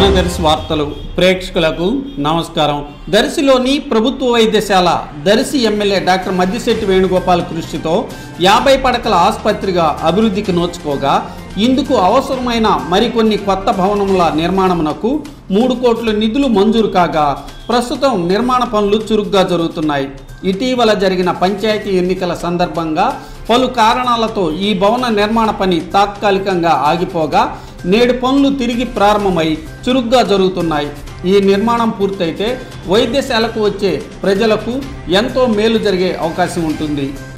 మన దర్శి వార్తలు ప్రేక్షకులకు నమస్కారం దర్శిలోని ప్రభుత్వ వైద్యశాల దర్శి ఎమ్మెల్యే డాక్టర్ మద్దిశెట్టి వేణుగోపాల్ కృషితో యాభై పడకల ఆసుపత్రిగా అభివృద్ధికి నోచుకోగా ఇందుకు అవసరమైన మరికొన్ని కొత్త భవనముల నిర్మాణమునకు మూడు కోట్ల నిధులు మంజూరు కాగా ప్రస్తుతం నిర్మాణ పనులు చురుగ్గా జరుగుతున్నాయి ఇటీవల జరిగిన పంచాయతీ ఎన్నికల సందర్భంగా పలు కారణాలతో ఈ భవన నిర్మాణ పని తాత్కాలికంగా ఆగిపోగా నేడు పనులు తిరిగి ప్రారంభమై చురుగ్గా జరుగుతున్నాయి ఈ నిర్మాణం పూర్తయితే వైద్యశాలకు వచ్చే ప్రజలకు ఎంతో మేలు జరిగే అవకాశం ఉంటుంది